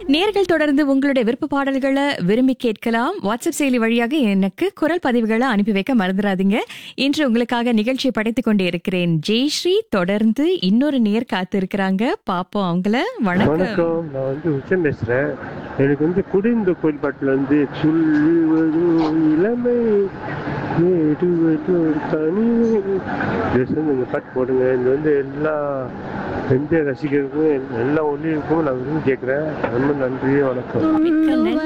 நேர்கள் தொடர்ந்து உங்களுடைய விருப்ப பாடல்களை விரும்பி கேட்கலாம் வாட்ஸ்அப் செயலி வழியாக எனக்கு குரல் பதிவுகளை அனுப்பி வைக்க மறந்துடாதீங்க இன்று உங்களுக்காக நிகழ்ச்சியை படைத்துக் கொண்டே இருக்கிறேன் ஜெய்ஸ்ரீ தொடர்ந்து இன்னொரு நேர் காத்து இருக்கிறாங்க பாப்போம் அவங்கள வணக்கம் வணக்கம் நான் வந்து உச்சம் பேசுறேன் எனக்கு வந்து குடிந்த கோயில் பாட்டுல வந்து சொல்லுவதோ இளமை ஏறுவதோ தனிமை தயவு செஞ்சு இந்த பாட்டு போடுங்க இது வந்து எல்லா எந்த ரசிகருக்கும் எல்லா ஒளியுக்கும் நான் விரும்பி கேட்குறேன் ரொம்ப நன்றி வணக்கம் மிக்க நன்றி